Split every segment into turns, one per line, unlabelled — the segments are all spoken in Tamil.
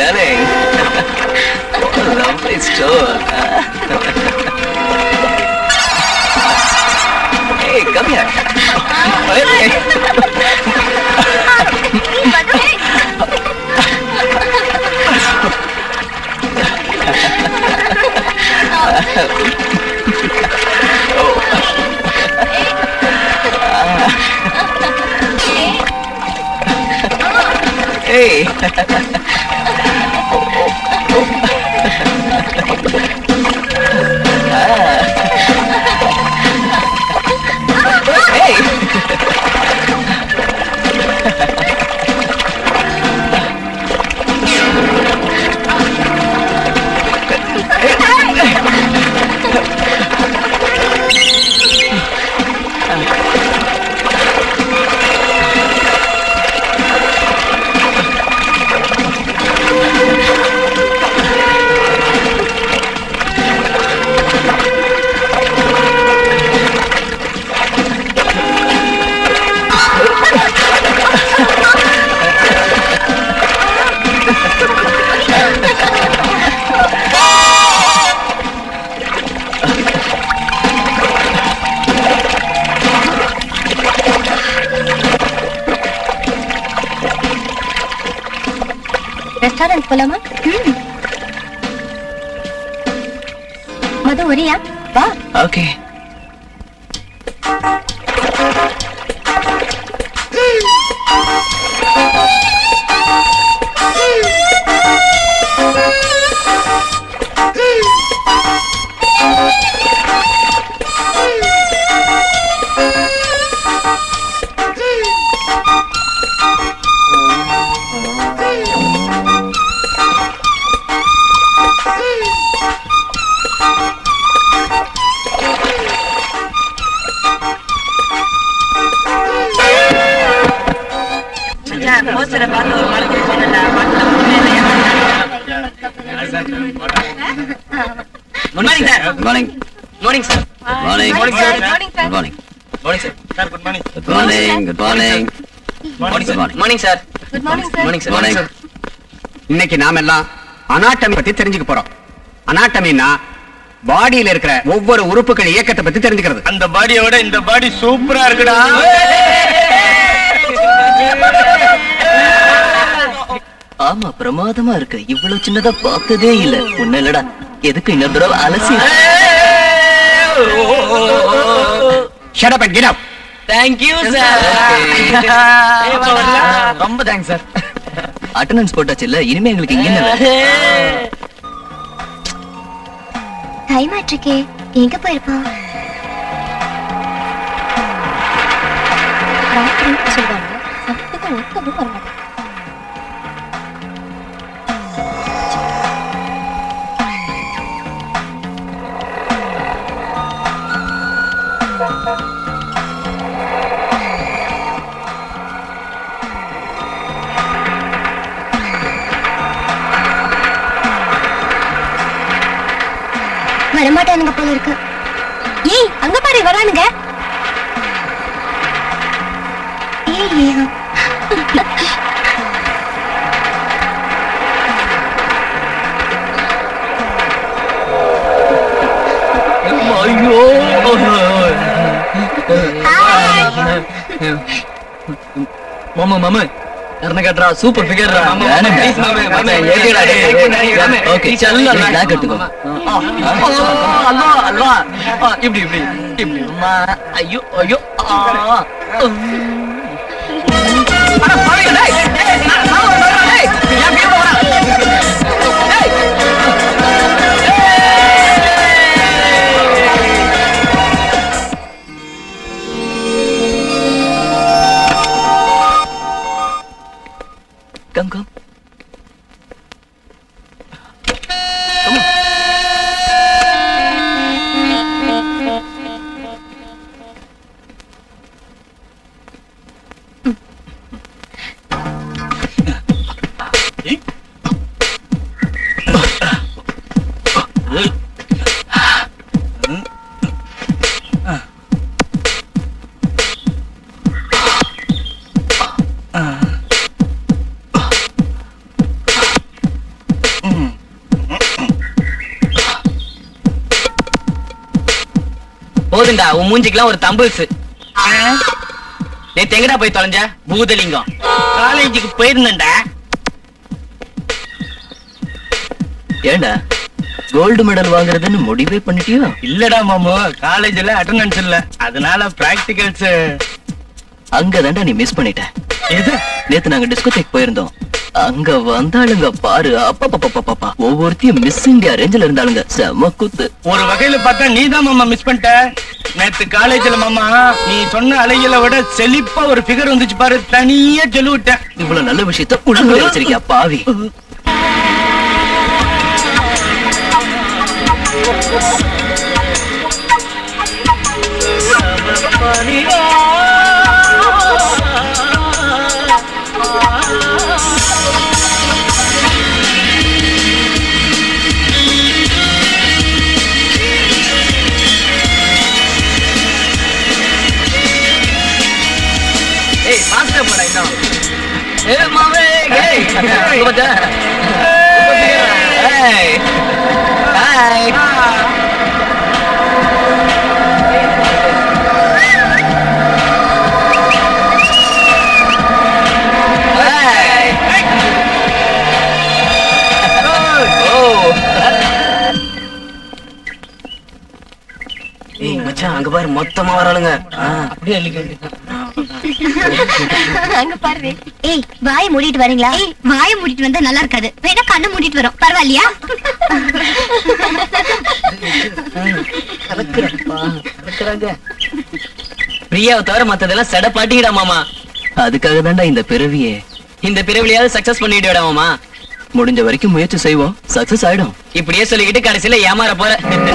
darling. What a lovely store. hey, come here. Hey. Hey. Hey.
Restaurant போலாமா மது ஒரியா வா
Okay. Good morning, sir. Good morning. Morning, sir. Good morning.
Morning, sir.
Good morning.
Morning, sir. Sir, good morning.
Good morning. Good morning.
Morning, sir.
Morning, sir.
Good morning sir
Morning, sir.
Morning, sir.
இன்னைக்கு நாம எல்லாம் அனாட்டமி பத்தி தெரிஞ்சுக்க போறோம் அனாட்டமின்னா பாடியில இருக்கிற ஒவ்வொரு உறுப்புகள் இயக்கத்தை பத்தி தெரிஞ்சுக்கிறது
அந்த பாடியை விட இந்த பாடி சூப்பரா இருக்குடா
ஆமா பிரமாதமா இருக்கு இவ்வளவு சின்னதா பார்த்ததே இல்ல ஒண்ணு இல்லடா எதுக்கு இன்னொரு தடவை அலசி
shut up and get up
thank you sir ரொம்ப தேங்க்ஸ் சார் அட்டெண்டன்ஸ் போட்டாச்சு இல்ல இனிமே எங்களுக்கு இங்க என்ன வேலை?
டைம் ஆயிட்டிருக்கே எங்க போயிருப்பான் ராத்திரி சொல்லுவாங்க சத்தத்துக்கு ஒத்தமும் வர மாட்டேன் வரமாட்டானுங்க போல இருக்கு ஏய் அங்க பாரு வரானுங்க ஏய் ஏய்
ஐயோ மாமா மாமா கர்ண கட்றா சூப்பர் ஃபிகர்ரா
மாமா, மாமா, please, மாமா, மாமா,
ஏகேடா
மாமா,
ஓகே
செல்லம்,
செல்ல நான் கட்டுக்கோ அல்வா அல்வா இப்படி இப்படி இப்படி அம்மா ஐயோ ஐயோ ஆ அட பாவிங்க டேய் டேய், நான் நான் வரேன் டேய் என் பேர் வரேன் டேய் Come, come. Come on. போதுண்டா உன் மூஞ்சிக்கெல்லாம் ஒரு தம்பிள்ஸ் நேத்து எங்கடா போய் தொலைஞ்ச பூதலிங்கம்
காலேஜுக்கு போயிருந்தேன்டா
ஏண்டா கோல்டு மெடல் வாங்குறதுன்னு முடிவே பண்ணிட்டியோ
இல்லடா மாமு காலேஜ்ல அட்டெண்டன்ஸ் இல்ல அதனால பிராக்டிகல்ஸ்
அங்கதான்டா நீ மிஸ் பண்ணிட்ட
எது
நேத்து நாங்க டிஸ்கோதேக் போயிருந்தோம் அங்க வந்தாளுங்க பாரு அப்பா ஒவ்வொருத்தையும் மிஸ் இந்தியா ரேஞ்சில இருந்தாளுங்க செம குத்து
ஒரு வகையில பார்த்தா நீ தான் மாமா மிஸ் பண்ணிட்ட நேத்து காலேஜ்ல மாமா நீ சொன்ன அலைகளை விட செழிப்பா ஒரு ஃபிகர் வந்துச்சு பாரு தனியா சொல்லிவிட்டேன்
இவ்வளவு நல்ல விஷயத்த உள்ள வச்சிருக்கியா பாவி ஏய் பாஸ்டா போடா இன்னும் ஏ மாமே ஏய் இங்க பாத்தா ஏய் ஹாய் ஏய் மச்சான் அங்க பாரு மொத்தமா வராளுங்க
அப்படியே அள்ளிக்க
அங்க பாரு ஏய் வாயை மூடிட்டு வரீங்களா ஏய் வாயை மூடிட்டு வந்தா நல்லா இருக்காது வேணா கண்ணை மூடிட்டு வரோம் பரவாயில்லையா
பிரியாவை தவிர மத்ததெல்லாம் செட பாட்டிங்கடா மாமா அதுக்காக தான்டா இந்த பிறவியே இந்த பிறவிலையாவது சக்சஸ் பண்ணிடுடா மாமா முடிஞ்ச வரைக்கும் முயற்சி செய்வோம் சக்சஸ் ஆயிடும் இப்படியே சொல்லிக்கிட்டு கடைசியில ஏமாற போற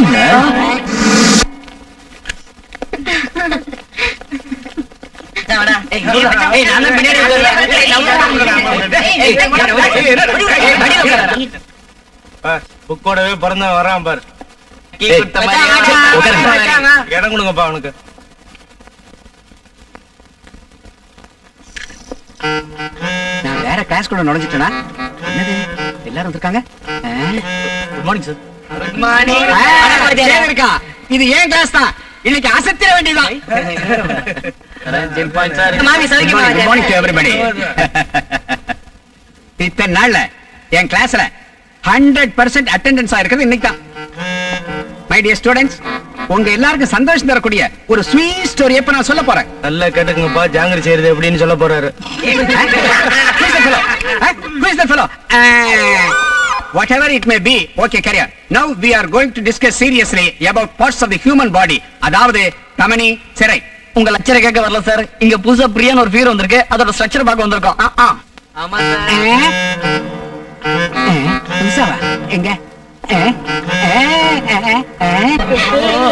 ஏய், ஏய், நான் தான் பின்னாடி உட்கார்றேன். ஏய், நான் உட்கார்றேன். ஏய், ஏய், அடியில உட்கார்றா.
புக்கோடவே பிறந்த வரான் பாரு
கீ கொடுத்த மாதிரி. உட்காருங்க.
இடம் கொடுங்கப்பா அவனுக்கு
நான் வேற கிளாஸ் கூட நுழைஞ்சிட்டேனா என்னது எல்லாரும் வந்திருக்காங்க
குட் மார்னிங் சார்
ஆ, இருக்கான் இது ஏன் கிளாஸ் தான் இன்னைக்கு அசத்திர வேண்டியதுதான்
மாமி
Good morning, good morning to everybody. இத்தனை நாள்ல என் கிளாஸ்ல ஹண்ட்ரட் பர்சன்ட் அட்டெண்டன்ஸ் ஆயிருக்கிறது இன்னைக்கு தான் மை டியர் ஸ்டூடெண்ட்ஸ் உங்க எல்லாருக்கும் சந்தோஷம் தரக்கூடிய ஒரு ஸ்வீட் ஸ்டோரி இப்ப நான் சொல்ல போறேன்
நல்லா கேட்டுக்குங்கப்பா ஜாங்கிரி செய்யறது எப்படின்னு சொல்ல போறாரு
Who is that fellow? Huh? Who is that fellow? Uh, whatever it may be, okay, carry on. Now we are going to discuss seriously about parts of the human body. அதாவது தமனி சிறை
உங்க லட்சரை கேட்க வரல சார் இங்க புதுசா பிரியான்னு ஒரு ஃபீர் வந்திருக்கு அதோட ஸ்ட்ரக்சர் பார்க்க வந்திருக்கோம்
ஆ, ஆ.
ஆமா
ஆ? ஆ, புதுசாவா? எங்க ஆ? ஆ, ஆ, ஆ.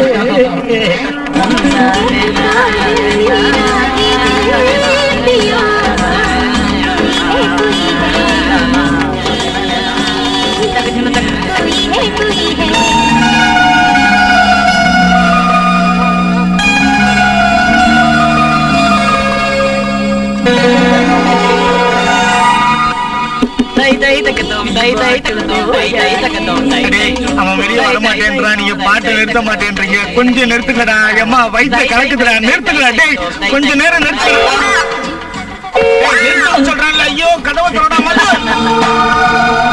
தை தை தக்கத்தோம் தை தை தக்கத்தோம் தை தை தக்கத்தோம் தை தை
டேய், அவன் வெளியே வர மாட்டேன்றான் நீங்க பாட்டை நிறுத்த மாட்டேன்றீங்க கொஞ்சம் நிறுத்துக்கடா எம்மா வயிற்று கலக்குதுடா நிறுத்துக்கடா டேய் கொஞ்ச நேரம் நிறுத்துக்கடா டேய், நிறுத்தணும்னு சொல்றான்ல ஐயோ கதவை தொடடா மது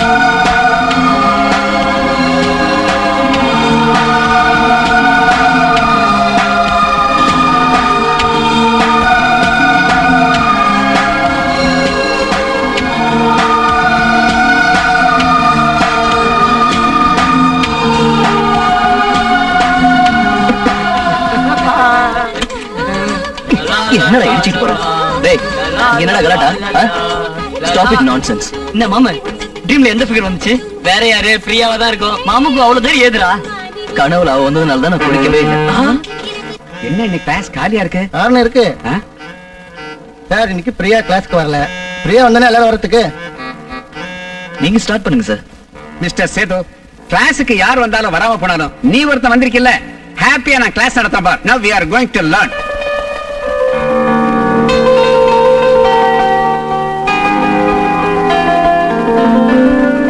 என்னடா இடிச்சிட்டு போற டேய் இங்க என்னடா கலாட்டா ஸ்டாப் இட் நான்சென்ஸ் என்ன மாமா ட்ரீம்ல எந்த ஃபிகர் வந்துச்சு வேற யாரு பிரியாவா தான் இருக்கும் மாமுக்கு அவ்வளவு தேடி ஏதுடா கனவுல அவ வந்ததுனால தான் நான் குடிக்கவே இல்லை
என்ன இன்னைக்கு கிளாஸ் காலியா இருக்கு
காரணம் இருக்கு
ஆ?
சார் இன்னைக்கு பிரியா கிளாஸ்க்கு வரல பிரியா வந்தானே எல்லாரும் வரதுக்கு
நீங்க ஸ்டார்ட் பண்ணுங்க சார்
மிஸ்டர் சேது கிளாஸுக்கு யார் வந்தாலும் வராம போனாலும் நீ ஒருத்தன் வந்திருக்கில்ல ஹாப்பியா நான் கிளாஸ் நடத்தேன் பார் now we are going to learn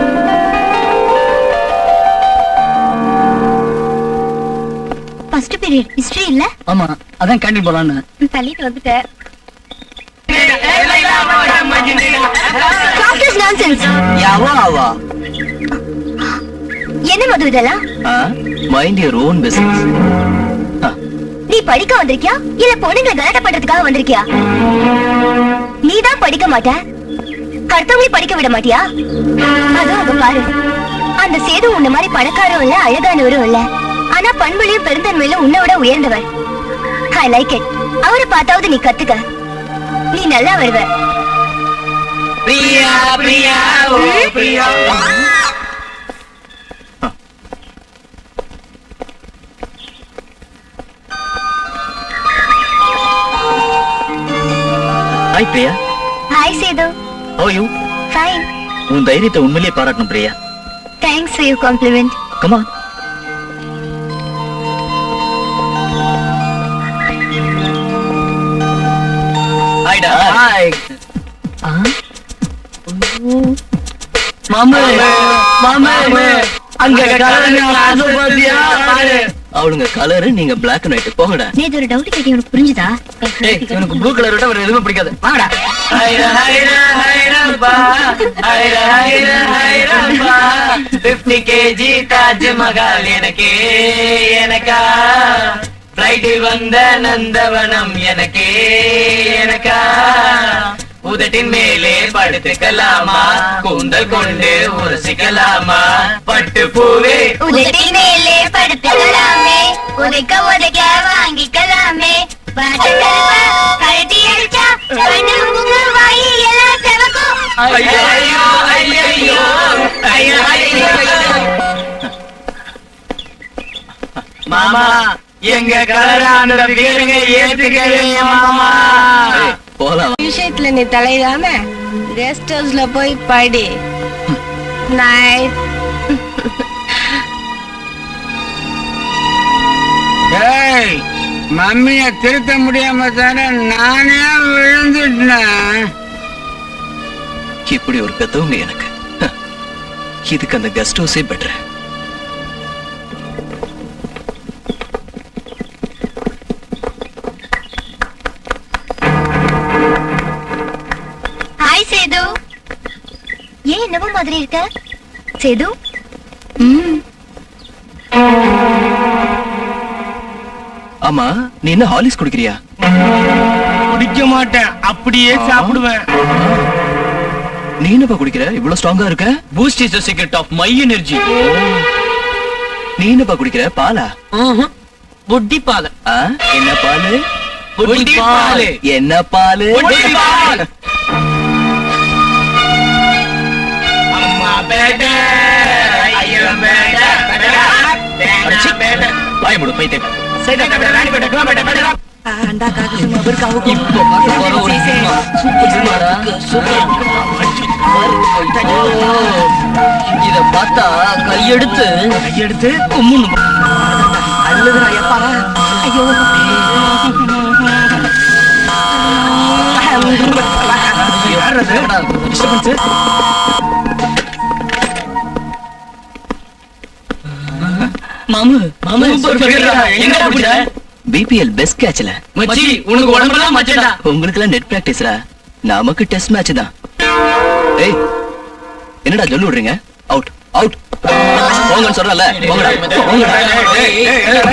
first period history இல்ல
ஆமா அதான் கேண்டீன் போலான்னு
தள்ளிட்டு வந்துட்டேன் Doctor's nonsense.
யாவா ஆவா
என்ன மது இதெல்லாம்
மைண்ட் யுவர் ஓன் பிசினஸ்
நீ படிக்க வந்திருக்கியா இல்ல பொண்ணுங்களை கலாட்ட பண்றதுக்காக வந்திருக்கியா நீ தான் படிக்க மாட்ட அடுத்தவங்களை படிக்க விட மாட்டியா அதுவும் அங்க பாரு அந்த சேது உன்ன மாதிரி பணக்காரும் இல்ல அழகானவரும் இல்ல ஆனா பண்புலையும் பெருந்தன்மையிலும் உன்னை விட உயர்ந்தவர் ஐ லைக் இட் அவரை பார்த்தாவது நீ கத்துக்க நீ நல்லா வருவ
Priya Priya oh Priya
hi Priya
hi Sethu
how you
fine
உன் தைரியத்தை உண்மையிலேயே பாராட்டணும் Priya
thanks for your compliment
கமா ஹாய்டா ஹாய் மாமு மாமு அங்க கலர் பாத்தியா பாரு அவளுங்க கலரு நீங்க பிளாக் அண்ட் ஒயிட் போங்கடா
நேத்து ஒரு டவுட் கேட்டி உனக்கு புரிஞ்சுதா
ஏய் எனக்கு ப்ளூ கலர் விட்டா வேற எதுவுமே பிடிக்காது வாங்கடா ஹைரா ஹைரா ஹைரப்பா ஹைரா ஹைரா ஹைரப்பா 50 கேஜி தாஜ் மகால் எனக்கே எனக்கா ஃப்ளைட்டில் வந்த நந்தவனம் எனக்கே எனக்கா உதட்டின் மேலே படுத்துக்கலாமா கூந்தல் கொண்டு உரசிக்கலாமா பட்டு பூவே
உதட்டின் மேலே படுத்துக்கலாமே உதைக்க உதைக்க வாங்கிக்கலாமே பாட்டு கருப்பா கழட்டி அடிச்சா கண்ணு மூக்கு வாயி எல்லாம் செவக்கும்
ஐயோ ஐயோ ஐயோ ஐயோ
மாமா எங்க கலரான பேருங்க ஏத்துக்கவே மாமா
போலாம்
விஷயத்துல நீ தலையிடாம கெஸ்ட் ஹவுஸ்ல போய் படி நைட்
ஏய் மம்மிய திருத்த முடியாம தானே நானே விழுந்துட்டேன்
இப்படி ஒரு பெத்தவங்க எனக்கு ஹ, இதுக்கு அந்த கெஸ்ட் ஹவுஸே பெட்டர்
ஹாய் சேது ஏன் என்னவோ மாதிரி இருக்க சேது ம்
ஆமா நீ என்ன ஹாலிஸ் குடிக்கிறியா
குடிக்க மாட்டேன் அப்படியே சாப்பிடுவேன்
நீ என்னப்பா குடிக்கிற இவ்வளவு ஸ்ட்ராங்கா இருக்க
Boost is the secret of my energy
நீ என்னப்பா குடிக்கிற பாலா
புட்டி பால்
ஆ? என்ன பாலு
புட்டி பால்
என்ன பாலு
புட்டி பால்
அம்மா பேட்ட ஐயோ பேட்ட
அடிச்சி. வாய முடு பைத்தியம் இப்போ பார்க்க போற ஒரு சினிமா சூப்பர் சினிமாடா சூப்பர் இத பார்த்தா கையெடுத்து
கையெடுத்து
கும்முன்னு மாமு மாமு
சூப்பர் ஃபிகர்டா. எங்கடா பிடிச்ச?
பிபிஎல் பெஸ்ட் கேட்ச்ல
மச்சி உனக்கு உடம்பெல்லாம் மச்சடா
உங்களுக்கு எல்லாம் நெட் பிராக்டிஸ்ரா நமக்கு டெஸ்ட் மேட்ச் தான் ஏய் என்னடா சொல்லி விடுறீங்க அவுட் அவுட் போங்கன்னு சொல்றல போங்கடா போங்கடா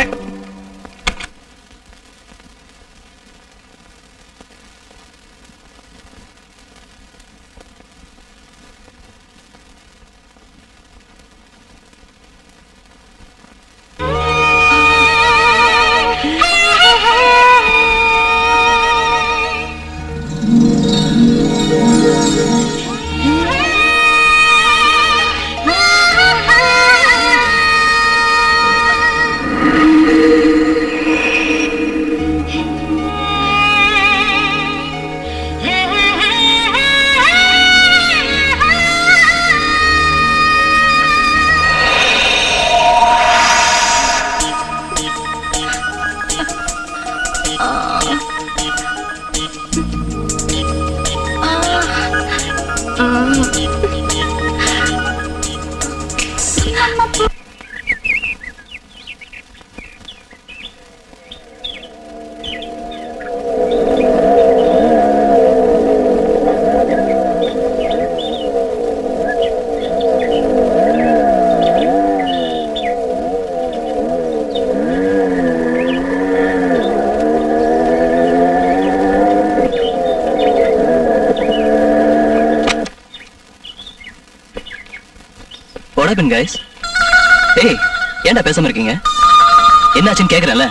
ஹேப்பன் கைஸ் ஏய் ஏன்டா பேசாம இருக்கீங்க என்னாச்சுன்னு கேக்குறேன்ல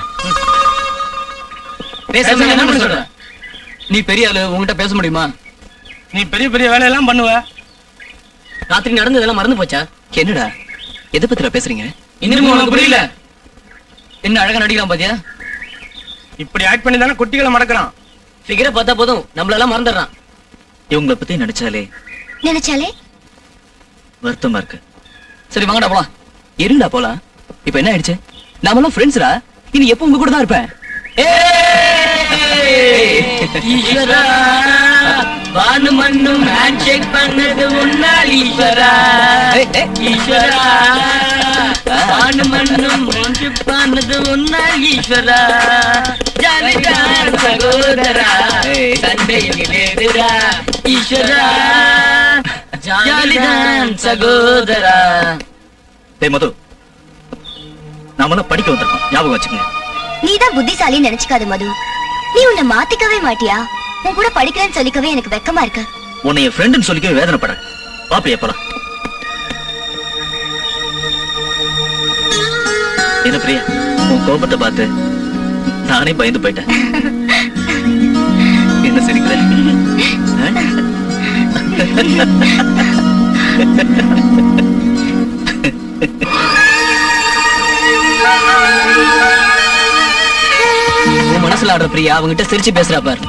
பேசாம என்ன பண்ண சொல்ற நீ பெரிய ஆளு உன்கிட்ட பேச முடியுமா
நீ பெரிய பெரிய வேலையெல்லாம் பண்ணுவ
ராத்திரி நடந்ததெல்லாம் மறந்து போச்சா
என்னடா எதை பத்திரா பேசுறீங்க
இன்னும் உனக்கு புரியல என்ன அழகா நடிக்கிறான் பாத்தியா
இப்படி ஆக்ட் பண்ணி தானே குட்டிகளை மடக்கிறான்
ஃபிகரை பார்த்தா போதும் நம்மளெல்லாம் மறந்துடுறான்
இவங்கள பத்தி நினைச்சாலே
நினைச்சாலே
வருத்தமா இருக்கு
சரி வாங்கடா போலாம்
இருங்கடா போலாம் இப்ப என்ன ஆயிடுச்சு நாமெல்லாம் ஃப்ரெண்ட்ஸ்டா இனி எப்போ உங்க கூட தான் இருப்பேன்
ஈஸ்வரா வானு மண்ணும் ஹேண்ட் ஷேக் பண்ணது உன்னால் ஈஸ்வரா
ஏய், ஏய்.
ஈஸ்வரா வானு மண்ணும் ஒன்று பண்ணது உன்னால் ஈஸ்வரா ஜாலிதான் சகோதரா
ஏய்.
சண்டையில் எதிரா ஈஸ்வரா ஜாலிதான் சகோதரா
டேய் மது நாமெல்லாம் படிக்க வந்திருக்கோம் ஞாபகம் வச்சுக்கோங்க
நீதான் புத்திசாலின்னு நினைச்சுக்காத மது நீ உன்னை மாத்திக்கவே மாட்டியா உன் கூட படிக்கிறேன்னு சொல்லிக்கவே எனக்கு வெக்கமா இருக்கு
உன்னை என் ஃப்ரெண்டுன்னு சொல்லிக்கவே வேதனைப்படுறேன் பாப்பியா போலாம் என்ன பிரியா உன் கோபத்தை பார்த்து நானே பயந்து போயிட்டேன் என்ன சிரிக்கிற ஆ?
உன் மனசுல ஆடுற பிரியா அவங்கிட்ட சிரிச்சு பேசுறா பார்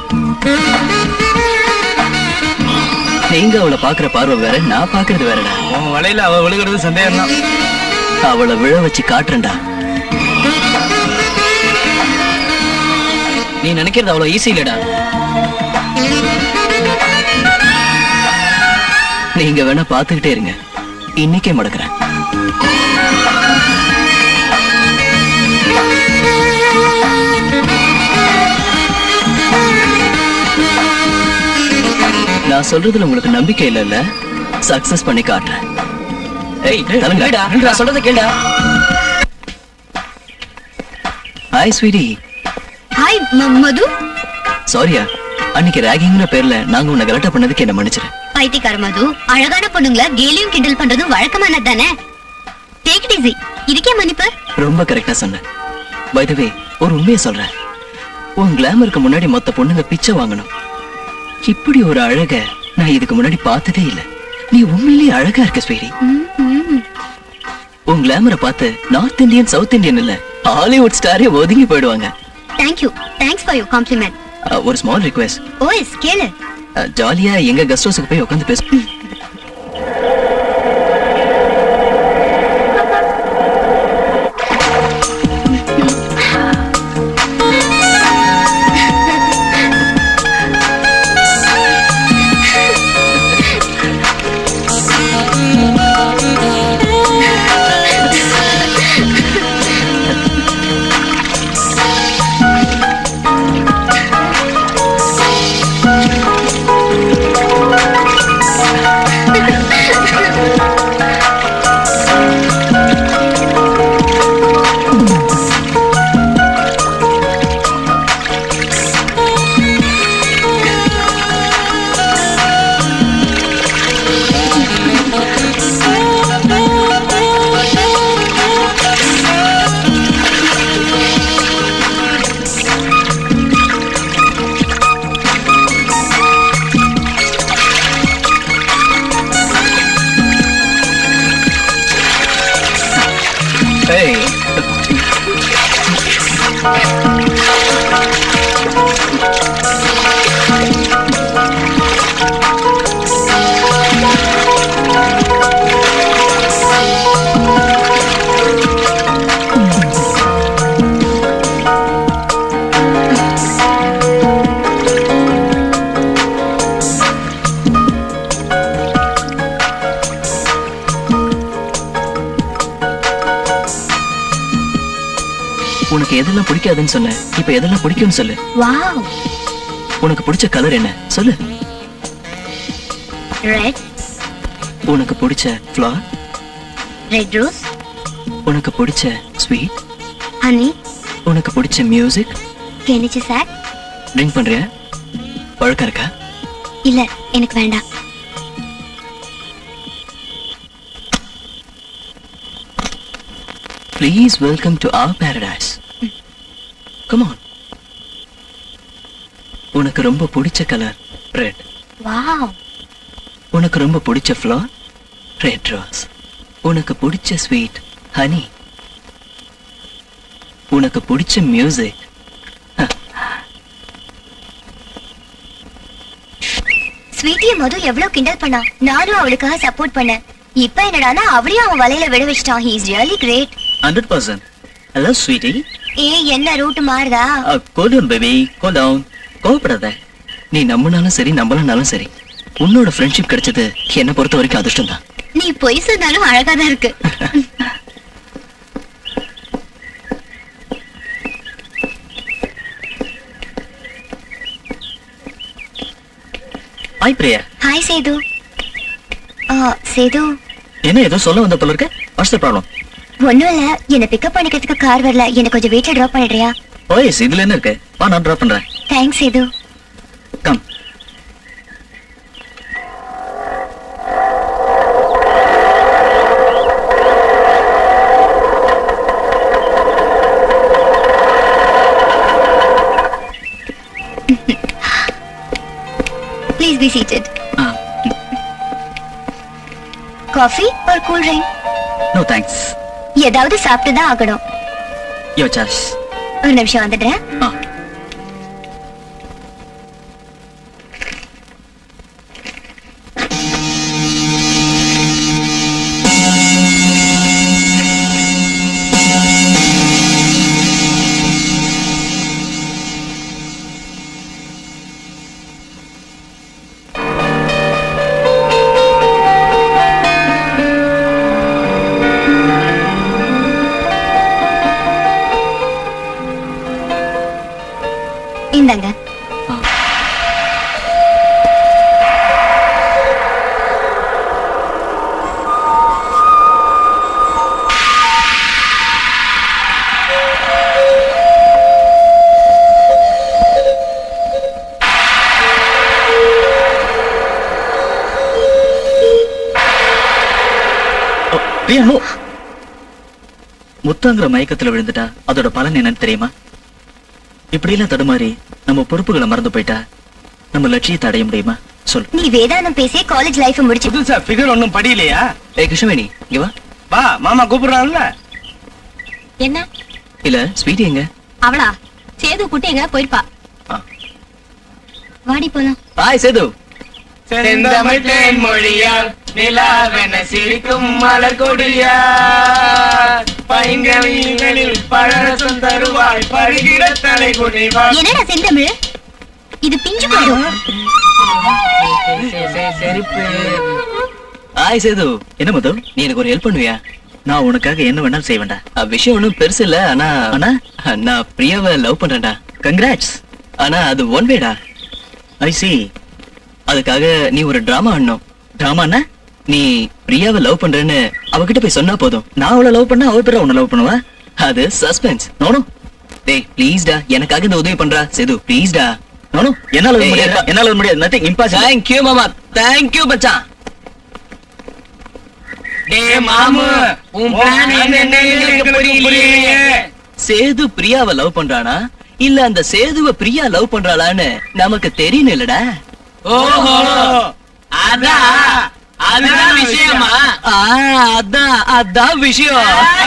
நீங்க அவளை பாக்குற பார்வை வேற நான் பாக்குறது வேறடா
உன் வலையில அவ விழுகிறது சந்தேகம் தான்
அவளை விழ வச்சு காட்டுறேன்டா
நீ நினைக்கிறது அவ்வளவு ஈஸி இல்லடா
நீங்க வேணா பாத்துக்கிட்டே இருங்க இன்னைக்கே மடக்குறேன் நான் சொல்றதுல உங்களுக்கு நம்பிக்கை இல்லைல்ல சக்சஸ் பண்ணி காட்டுறேன்
ஏய்
தலங்க.
இல்லடா நான் சொல்றத கேளுடா
ஹாய் ஸ்வீடி
ஹாய் மது
சாரியா அன்னைக்கு ரேகிங்னு பேர்ல நாங்க உன்னை கலட்டா பண்ணதுக்கு என்ன மன்னிச்சிரு
பைத்தியக்கார மது அழகான பொண்ணுங்கள கேலியும் கிண்டல் பண்றதும் வழக்கமானது தானே டேக் இட் ஈஸி இதுக்கே மன்னிப்பு
ரொம்ப கரெக்டா சொன்ன பை த வே ஒரு உண்மையை சொல்றேன் உன் கிளாமருக்கு முன்னாடி மொத்த பொண்ணுங்க பிச்சை வாங்கணும் இப்படி ஒரு அழக நான் இதுக்கு முன்னாடி பார்த்ததே இல்ல நீ உண்மையிலேயே அழகா இருக்க ஸ்வீடி உன் கிளாமரை பார்த்து நார்த் இந்தியன் சவுத் இந்தியன் இல்ல ஹாலிவுட் ஸ்டாரே ஒதுங்கி போயிடுவாங்க
thank you thanks for your compliment
அஹ், ஒரு ஸ்மால் ரிக்வெஸ்ட்
ஓஎஸ் கேளு
ஜாலியா எங்க கெஸ்ட் ஹவுஸுக்கு போய் உட்காந்து பேச Hey. உனக்கு எதெல்லாம் பிடிக்காதுன்னு சொன்ன இப்ப எதெல்லாம் பிடிக்கும்னு சொல்லு
வாவ்
உனக்கு பிடிச்ச கலர் என்ன சொல்லு
ரெட்
உனக்கு பிடிச்ச ஃப்ளவர்
ரெட் ரோஸ்
உனக்கு பிடிச்ச ஸ்வீட்
ஹனி
உனக்கு பிடிச்ச மியூசிக்
கெனிச்சு சார்
ட்ரிங்க் பண்றியா பழக்கம் இருக்கா
இல்ல எனக்கு வேண்டாம்
please welcome to our paradise come on உனக்கு ரொம்ப பிடிச்ச கலர் ரெட்
வாவ்
உனக்கு ரொம்ப பிடிச்ச ஃப்ளவர் ரெட் ரோஸ் உனக்கு பிடிச்ச ஸ்வீட் ஹனி உனக்கு பிடிச்ச மியூசிக்
ஸ்வீட்டிய மது எவ்வளவு கிண்டல் பண்ணா நானும் அவளுக்காக சப்போர்ட் பண்ணேன் இப்ப என்னடானா அவளையும் அவன் வலையில விட வச்சிட்டான் he is really great
hundred percent hello sweetie
ஏ என்ன ரூட் மாறுதா
கோல்டவுன் பேபி கோல்டவுன் கோவப்படாத நீ நம்பினாலும் சரி நம்பலனாலும் சரி உன்னோட ஃப்ரெண்ட்ஷிப் கிடைச்சது என்னை பொறுத்த வரைக்கும் அதிர்ஷ்டம் தான்
நீ பொய் சொன்னாலும் அழகா தான் இருக்கு
ஹாய் பிரியா
ஹாய் சேது ஆ, சேது
என்ன ஏதோ சொல்ல வந்த போல இருக்க வாட்ஸ் த ப்ராப்ளம்
ஒண்ணும் இல்ல என்ன பிக்கப் பண்ணிக்கிறதுக்கு கார் வரல என்ன கொஞ்சம் வீட்டுல டிராப் பண்ணிடுறியா
ஓஎஸ் இதுல என்ன இருக்கு வா நான் ட்ராப் பண்றேன்
thanks Sethu
come
please be seated coffee ஒரு கூல் ட்ரிங்க்
நோ தேங்க்ஸ்
ஏதாவது சாப்பிட்டு தான் ஆகணும்
யோ சார்ஸ்
ஒரு நிமிஷம் வந்துடுறேன்
ஆ
இந்தாங்க
ஓ, பிரியா நோ முத்தாங்கிற மயக்கத்துல விழுந்துட்டா அதோட பலன் என்னன்னு தெரியுமா இப்படி எல்லாம் தடுமாறி நம்ம பொறுப்புகளை மறந்து போயிட்டா நம்ம லட்சியத்தை அடைய முடியுமா சொல்லு
நீ வேதாந்தம் பேசி காலேஜ் லைஃப் முடிச்சு
புதுசா ஃபிகர் ஒண்ணும் படியிலையா
ஏய் கிருஷ்ணவேணி இங்க வா
வா மாமா கூப்பிடுறான்ல
என்ன
இல்ல ஸ்வீட்டி எங்க
அவளா சேது குட்டி எங்க போயிருப்பா
வாடி போலாம்
ஹாய் சேது
செந்தமிழ் தேன் மொழியால் நிலாவென சிரிக்கும் மலர் கொடியார் பைங்கவிகளில் பழரசம் தருவாய் பருகிற தலை குனிவாய்
என்னடா செந்தமிழ் இது பிஞ்சு போயிடும்
ஹாய் சேது என்ன மது நீ எனக்கு ஒரு ஹெல்ப் பண்ணுவியா நான் உனக்காக என்ன வேணாலும் செய்வேன்டா அஹ், விஷயம் ஒன்றும் பெருசு இல்ல ஆனா ஆனா அஹ், நான் பிரியாவை லவ் பண்றேன்டா கங்க்ராட்ஸ் ஆனா அது ஒன் வேடா ஐ சி அதுக்காக நீ ஒரு டிராமா ஆடணும் டிராமானா நீ பிரியாவை லவ் பண்றேன்னு அவகிட்ட போய் சொன்னா போதும் நான் அவளை லவ் பண்ணா அவ பேர உன்னை லவ் பண்ணுவா அது சஸ்பென்ஸ் நோனோ டேய் ப்ளீஸ்டா எனக்காக இந்த உதவி பண்றா சேது ப்ளீஸ்டா நோனோ என்னால
ஏய்,
முடியாது
ஏய்,
என்னால முடியாது நத்திங் இம்பாசிபிள்
தேங்க் யூ மாமா தேங்க் யூ மச்சான்
டேய் மாமு உன் பிளான் என்னன்னு எனக்கு புரியலையே
சேது பிரியாவை லவ் பண்றானா இல்ல அந்த சேதுவ பிரியா லவ் பண்றாளான்னு நமக்கு தெரியணும் இல்லடா
ஓஹோ அதான் அதுதான் விஷயமா
ஆ, அதான் அதான் விஷயம்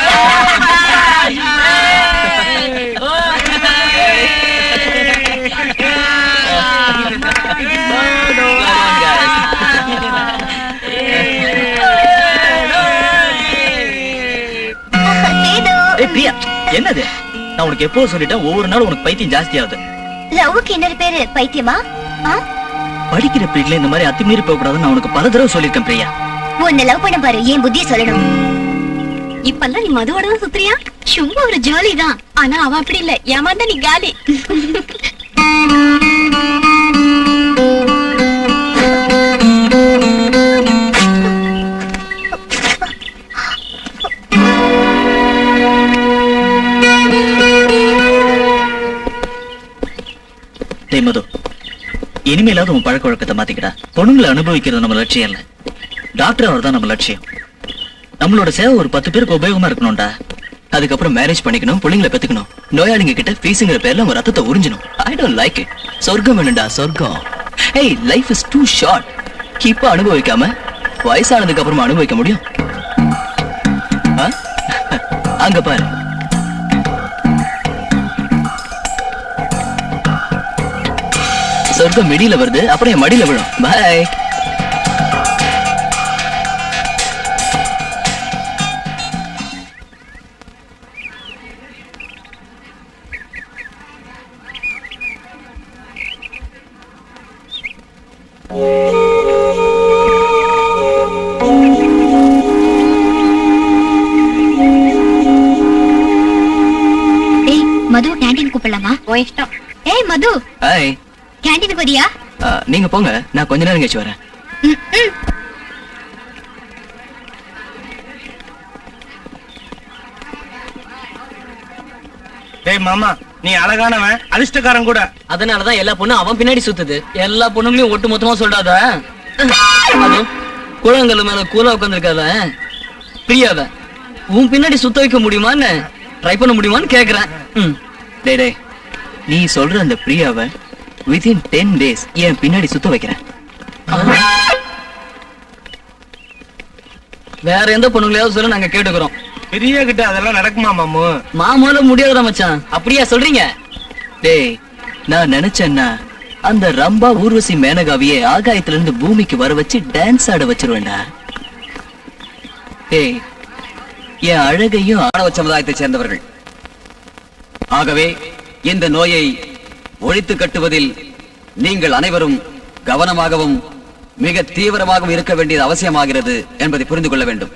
சேது
ஏய் பிரியா என்னது நான் உனக்கு எப்போ சொல்லிட்டேன் ஒவ்வொரு நாளும் உனக்கு பைத்தியம் ஜாஸ்தி ஆகுது
லவ்வுக்கு இன்னொரு பேரு பைத்தியமா ஆ?
படிக்கிற பீரியட்ல இந்த மாதிரி அத்துமீறி போக கூடாதுன்னு நான் உனக்கு பல தடவை சொல்லியிருக்கேன் பிரியா
உன்னை லவ் பண்ண பாரு ஏன் புத்திய சொல்லணும்
இப்பெல்லாம் நீ மதுவோட தான் சுத்துறியா சும்மா ஒரு ஜாலி தான் ஆனா அவ அப்படி இல்ல ஏமாந்தா நீ காலி
டேய் மது இனிமேலாவது உன் பழக்க வழக்கத்தை மாத்திக்கடா பொண்ணுங்களை அனுபவிக்கிறது நம்ம லட்சியம் இல்ல டாக்டர் அவர் தான் நம்ம லட்சியம் நம்மளோட சேவை ஒரு பத்து பேருக்கு உபயோகமா இருக்கணும்டா அதுக்கப்புறம் மேரேஜ் பண்ணிக்கணும் பிள்ளைங்களை பெத்துக்கணும் நோயாளிங்க கிட்ட ஃபீஸுங்கிற பேர்ல அவங்க ரத்தத்தை உறிஞ்சணும் ஐ டோன்ட் லைக் இட் சொர்க்கம் வேணும்டா சொர்க்கம் ஏய் லைஃப் இஸ் டூ ஷார்ட் இப்ப அனுபவிக்காம வயசானதுக்கு அப்புறமா அனுபவிக்க முடியும் ஆ? அங்க பாரு சொர்க்கம் மிடியில வருது அப்புறம் என் மடியில விழும் பாய்
ஏய் மது கேண்டீன் கூப்பிடலாமா ஓ இஷ்டம் ஏய் மது
ஹாய்
கேண்டீனுக்கு வரியா
நீங்க போங்க நான் கொஞ்ச நேரம் கழிச்சு வரேன்
ம், ம்.
டேய் மாமா நீ அழகானவன் அதிர்ஷ்டக்காரன் கூட
அதனாலதான் எல்லா பொண்ணும் அவன் பின்னாடி சுத்துது எல்லா பொண்ணுங்களையும் ஒட்டு மொத்தமா சொல்றாத அது குழந்தைகள் மேல கூலா உட்காந்துருக்காத பிரியாத உன் பின்னாடி சுத்த வைக்க முடியுமான்னு ட்ரை பண்ண முடியுமான்னு கேக்குறேன் ம்.
டேய் டேய் நீ சொல்ற அந்த பிரியாவை வித்தின் டென் டேஸ் என் பின்னாடி சுத்த வைக்கிறேன்
வேற எந்த பொண்ணுங்களையாவது சொல்ல நாங்க கேட்டுக்கிறோம்
பெரிய கிட்ட அதெல்லாம் நடக்குமா மாமு
மாமால முடியாதுடா மச்சான் அப்படியா சொல்றீங்க
டேய் நான் நினைச்சேன்னா அந்த ரம்பா ஊர்வசி மேனகாவியே ஆகாயத்துல இருந்து பூமிக்கு வர வச்சு டான்ஸ் ஆட வச்சிருவேன்டா டேய் என் அழகையும்
மாணவ சமுதாயத்தைச் சேர்ந்தவர்கள் ஆகவே இந்த நோயை ஒழித்து கட்டுவதில் நீங்கள் அனைவரும் கவனமாகவும் மிக தீவிரமாகவும் இருக்க வேண்டியது அவசியமாகிறது என்பதை புரிந்து கொள்ள வேண்டும்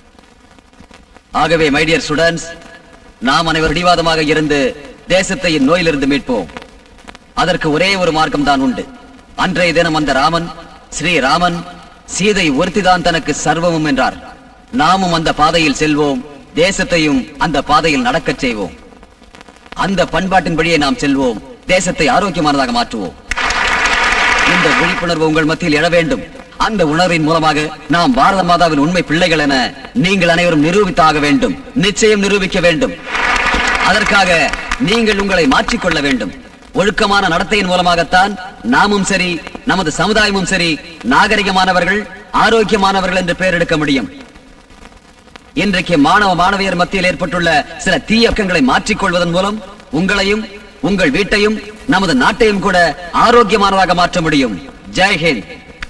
ஆகவே மை டியர் ஸ்டூடெண்ட்ஸ் நாம் அனைவரும் பிடிவாதமாக இருந்து தேசத்தை இந்நோயிலிருந்து மீட்போம் அதற்கு ஒரே ஒரு மார்க்கம் தான் உண்டு அன்றைய தினம் அந்த ராமன் ஸ்ரீராமன் சீதை ஒருத்திதான் தனக்கு சர்வமும் என்றார் நாமும் அந்த பாதையில் செல்வோம் தேசத்தையும் அந்த பாதையில் நடக்கச் செய்வோம் அந்த பண்பாட்டின்படியே நாம் செல்வோம் தேசத்தை ஆரோக்கியமானதாக மாற்றுவோம் இந்த விழிப்புணர்வு உங்கள் மத்தியில் எழ வேண்டும் அந்த உணர்வின் மூலமாக நாம் பாரத மாதாவின் உண்மை பிள்ளைகள் என நீங்கள் அனைவரும் நிரூபித்தாக வேண்டும் நிச்சயம் நிரூபிக்க வேண்டும் அதற்காக நீங்கள் உங்களை மாற்றிக்கொள்ள வேண்டும் ஒழுக்கமான நடத்தையின் மூலமாகத்தான் நாமும் சரி நமது சமுதாயமும் சரி நாகரிகமானவர்கள் ஆரோக்கியமானவர்கள் என்று பெயர் எடுக்க முடியும் இன்றைக்கு மாணவ மாணவியர் மத்தியில் ஏற்பட்டுள்ள சில தீயக்கங்களை மாற்றிக்கொள்வதன் மூலம் உங்களையும் உங்கள் வீட்டையும் நமது நாட்டையும் கூட ஆரோக்கியமானதாக மாற்ற முடியும் ஜெய் ஹிந்த்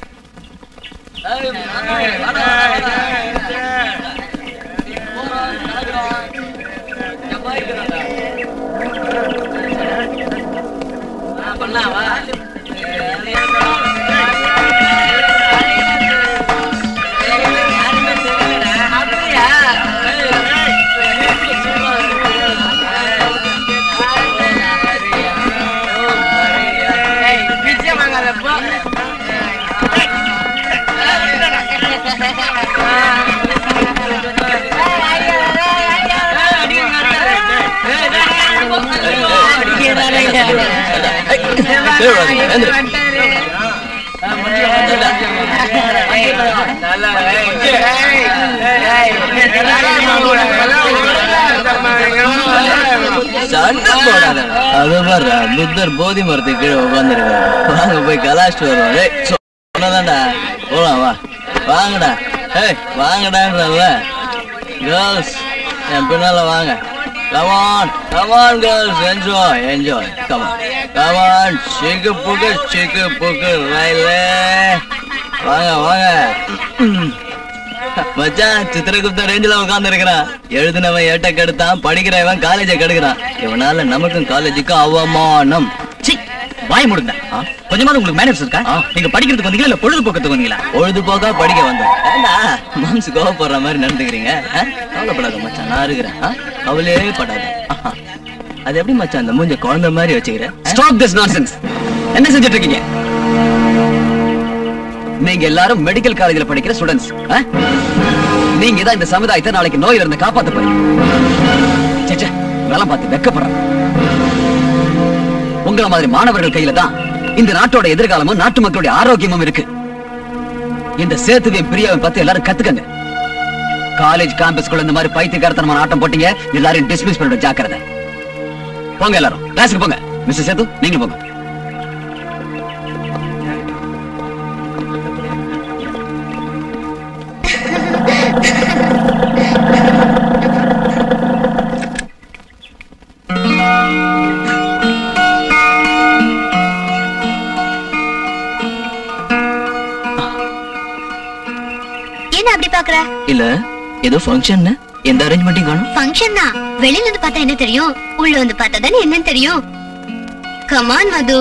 சண்டை போடாத அது பாரு புத்தர் போதி மரத்துக்கு கீழே உட்காந்துருக்காரு வாங்க போய் கலாச்சிட்டு வருவோம் டேய், சொன்னதான்டா போலாம் வா வாங்கடா ஏய் வாங்கடான்றல கேர்ள்ஸ் என் பின்னால வாங்க come on come on girls enjoy enjoy come on come on சிக்கு புக்கு சிக்கு புக்கு ரயில வாங்க வாங்க ம். மச்சான் சித்திரகுப்த ரேஞ்சில உட்கார்ந்து இருக்கிறான் எழுதினவன் ஏட்ட கெடுத்தான் படிக்கிறவன் காலேஜை கெடுக்கிறான் இவனால நமக்கும் காலேஜுக்கும் அவமானம்
சீ, வாய் முடுங்க கொஞ்சமாவது உங்களுக்கு மேனர்ஸ் இருக்கா நீங்க படிக்கிறதுக்கு வந்தீங்களா இல்ல பொழுதுபோக்கத்துக்கு வந்தீங்களா
பொழுதுபோக்கா படிக்க வந்தோம் ஏண்டா மம்ஸ் கோவப்படுற மாதிரி நடந்துக்கிறீங்க ஆ? கவலைப்படாத மச்சான் நான் இருக்கிறேன் ஆ? கவலையே படாத ஆஹா. அது எப்படி மச்சான் அந்த மூஞ்ச குழந்தை மாதிரி வச்சுக்கிற ஆ?
ஸ்டாப் திஸ் நான்சென்ஸ் என்ன செஞ்சுட்டு இருக்கீங்க நீங்க எல்லாரும் மெடிக்கல் காலேஜ்ல படிக்கிற ஸ்டூடண்ட்ஸ் நீங்க தான் இந்த சமுதாயத்தை நாளைக்கு நோயில இருந்து காப்பாத்த போறீங்க ச்சே, ச்சே, இதெல்லாம் பார்த்து வெக்கப்படுறேன் உங்கள மாதிரி மாணவர்கள் கையில தான் இந்த நாட்டோட எதிர்காலமும் நாட்டு மக்களுடைய ஆரோக்கியமும் இருக்கு இந்த சேத்துவையும் பிரியாவையும் பத்தி எல்லாரும் கத்துக்கங்க காலேஜ் கேம்பஸ்குள்ள இந்த மாதிரி பைத்தியக்காரத்தனமான ஆட்டம் போட்டீங்க எல்லாரையும் டிஸ்மிஸ் பண்ணிட ஜாக்கிரதை போங்க எல்லாரும் கிளாஸுக்கு போங்க மிஸ்டர் சேது நீங்களும் போங்க
என்ன அப்படி பாக்குற
இல்ல ஏதோ ஃபங்க்ஷன் எந்த அரேஞ்ச்மெண்ட்டையும் காணும்
ஃபங்க்ஷன் தான் வெளியில இருந்து பார்த்தா என்ன தெரியும் உள்ள வந்து பார்த்தா தானே என்னன்னு தெரியும் கமான் மது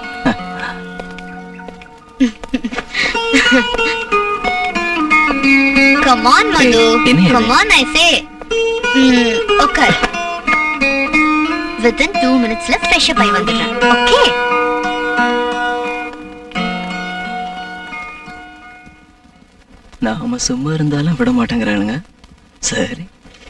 கமான் மது
என்ன இது?
கமான் ஐ சே உட்கார் வித்தின் டூ மினிட்ஸ்ல ஃப்ரெஷ் அப் ஆகி வந்துடுறேன் ஓகே
நாம சும்மா இருந்தாலும் விட மாட்டேங்கிறானுங்க சரி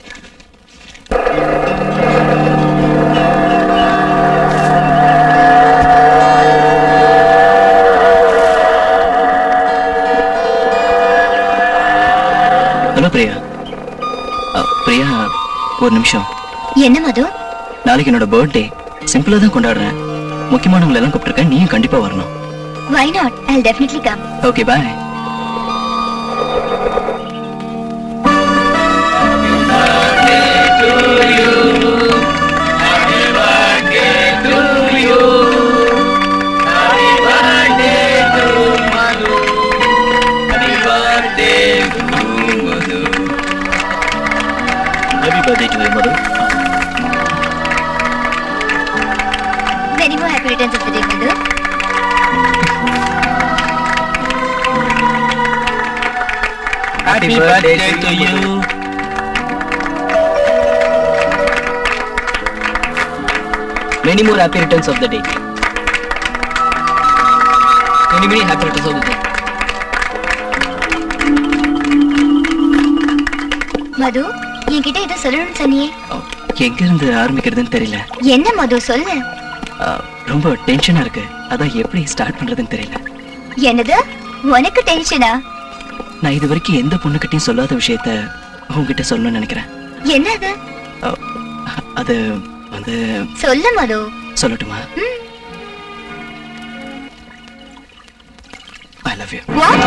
ஹலோ பிரியா அ, பிரியா ஒரு நிமிஷம்
என்ன மது
நாளைக்கு என்னோட பர்த்டே சிம்பிளா தான் கொண்டாடுறேன் முக்கியமானவங்களை எல்லாம் கூப்பிட்டுருக்கேன் நீயும் கண்டிப்பா வரணும்
why not I definitely come
okay bye Happy birthday to you, mother.
Many more happy returns of the day, Madu.
Happy birthday to you. Many more happy returns of the day. Many, many happy returns of the day.
Madhu என்கிட்ட ஏதோ சொல்லணும்னு சொன்னியே
Oh, எங்க இருந்து ஆரம்பிக்கிறதுன்னு தெரியல
என்ன மது சொல்லு
Ah, ரொம்ப டென்ஷனா இருக்கு அதான் எப்படி ஸ்டார்ட் பண்றதுன்னு தெரியல
என்னது உனக்கு டென்ஷனா
நான் இது வரைக்கும் எந்த பொண்ணுகிட்டயும் சொல்லாத விஷயத்த உங்ககிட்ட சொல்லணும்னு நினைக்கிறேன்
என்னது
Ah, அது வந்து
சொல்லு மது
சொல்லட்டுமா ஐ லவ் யூ
வாட்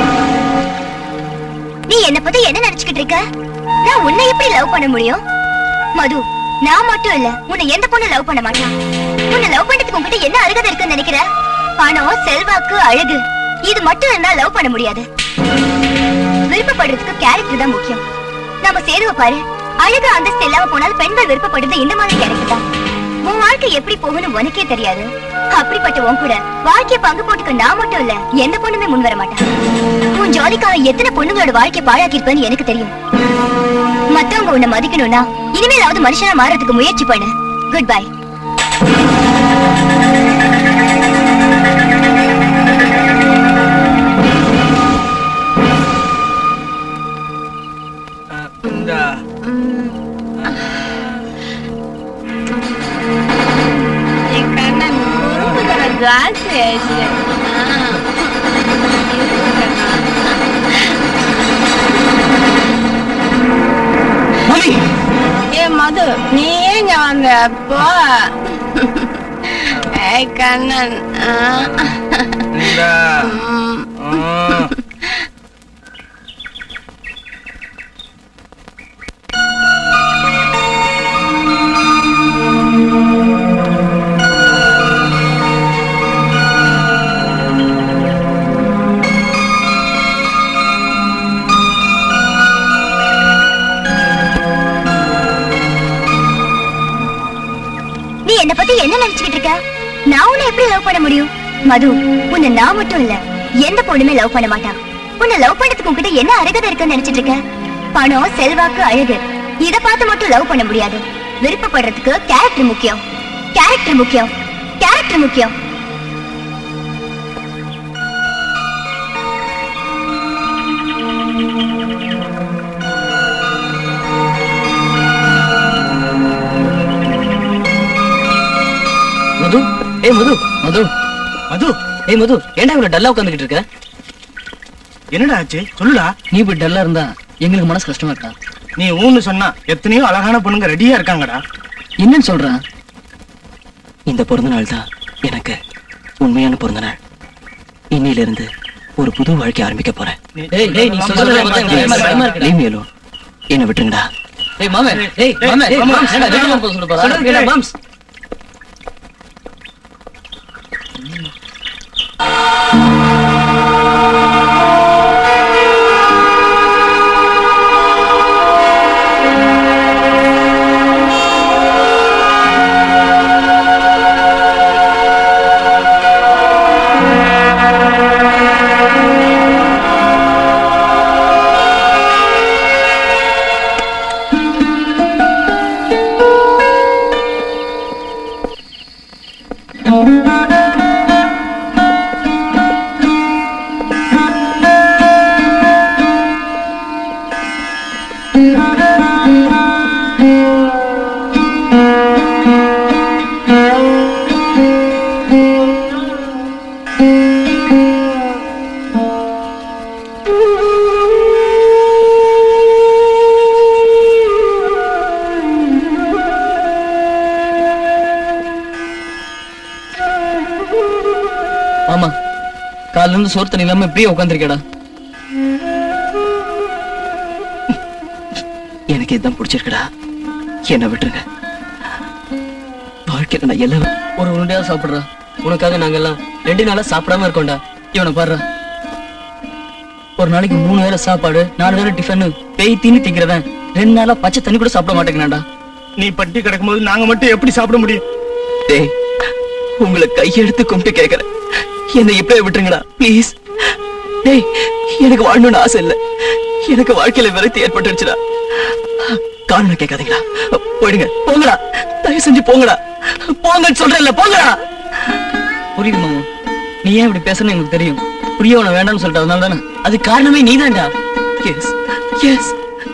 நீ என்ன பத்தி என்ன நினைச்சுக்கிட்டு இருக்க நான் உன்னை எப்படி லவ் பண்ண முடியும் மது நான் மட்டும் இல்ல உன்னை எந்த பொண்ணு லவ் பண்ண மாட்டான் உன்னை லவ் பண்றதுக்கு உன்கிட்ட என்ன அருகதை இருக்குன்னு நினைக்கிற பணம் செல்வாக்கு அழகு இது மட்டும் இருந்தா லவ் பண்ண முடியாது விருப்பப்படுறதுக்கு கேரக்டர் தான் முக்கியம் நம்ம சேதுவ பாரு அழகு அந்தஸ்து இல்லாம போனாலும் பெண்கள் விருப்பப்படுறது இந்த மாதிரி கேரக்டர் தான் உன் வாழ்க்கை எப்படி போகும்னு உனக்கே தெரியாது அப்படிப்பட்ட உன் கூட வாழ்க்கைய பங்கு போட்டுக்க நான் மட்டும் இல்ல எந்த பொண்ணுமே முன் வர மாட்டேன் உன் ஜாலிக்காக எத்தனை பொண்ணுங்களோட வாழ்க்கைய பாழாக்கிருப்பேன்னு எனக்கு தெரியும் மத்தவங்க உன்னை மதிக்கணும்னா இனிமேலாவது மனுஷனா மாறதுக்கு முயற்சி பண்ணு குட் பை
இந்த
ஏ மது நீ ஏங்க வந்த போ ஏய் கண்ணன் ஆ.
இந்த ஆ.
நீ என்ன பத்தி என்ன நினைச்சுக்கிட்டு இருக்க நான் உன்னை எப்படி லவ் பண்ண முடியும் மது உன்னை நான் மட்டும் இல்ல எந்த பொண்ணுமே லவ் பண்ண மாட்டான் உன்னை லவ் பண்ணதுக்கு உன்கிட்ட என்ன அருகதை இருக்குன்னு நினைச்சிட்டு இருக்க பணம் செல்வாக்கு அழகு இத பார்த்து மட்டும் லவ் பண்ண முடியாது விருப்பப்படுறதுக்கு கேரக்டர் முக்கியம் கேரக்டர் முக்கியம் கேரக்டர் முக்கியம்
மது ஏ மது மது
மது
ஏய் மது ஏன்டா இவ்வளவு டல்லா உட்காந்துக்கிட்டு இருக்க
என்னடா ஆச்சு சொல்லுடா
நீ இப்படி டல்லா இருந்தா எங்களுக்கு மனசு கஷ்டமா இருக்கா
நீ ஊன்னு சொன்னா எத்தனையோ அழகான பொண்ணுங்க ரெடியா இருக்காங்கடா
என்னன்னு சொல்றான்
இந்த பிறந்த நாள் தான் எனக்கு உண்மையான பிறந்த நாள் இன்னையில இருந்து ஒரு புது வாழ்க்கை ஆரம்பிக்க போறேன்
ஏய் ஏய் நீ சொல்றது பார்த்தா எனக்கு பயமா இருக்கு, பயமா இருக்குடா.
Leave me alone. என்னை விட்டுருங்கடா
ஏய் மாமே ஏய் மாமே ஏய் மாம்ஸ் என்ன வெளிய போக சொல்ல போறா ஏடா மாம்ஸ் ஆமா காலைல இருந்து சோறு தண்ணி இல்லாம இப்படியே உட்காந்துருக்கேடா
எனக்கு இதுதான் பிடிச்சிருக்குடா என்னை விட்டுருங்க வாழ்க்கையில நான் எல்லாம்
ஒரு உருண்டையா சாப்பிடுறா உனக்காக நாங்கெல்லாம் ரெண்டு நாளா சாப்பிடாம இருக்கோம்டா இவனை பாடுறா ஒரு நாளைக்கு மூணு வேளை சாப்பாடு நாலு வேளை டிஃபன் பேய் தீனி திங்கிறவன் ரெண்டு நாளா பச்சை தண்ணி கூட சாப்பிட மாட்டேங்கிறான்டா
நீ பட்டி கிடக்கும்போது நாங்க மட்டும் எப்படி சாப்பிட முடியும்
டேய் உங்களை கையெடுத்து கும்பிட்டு கேக்குறேன் என்னை இப்பவே விட்டுருங்கடா ப்ளீஸ் டேய் எனக்கு வாழணும்னு ஆசை இல்ல எனக்கு வாழ்க்கையில விரக்தி ஏற்பட்டுருச்சுடா காரணம் கேட்காதீங்களா போயிடுங்க போங்கடா தயவு செஞ்சு போங்கடா போங்கன்னு சொல்றேன்ல போங்கடா
புரியுது மாமா நீ ஏன் இப்படி பேசுறன்னு எனக்கு தெரியும் புரிய உன வேண்டாம்னு சொல்லிட்டு அதனால தானே அது காரணமே நீதான்டா
எஸ் எஸ்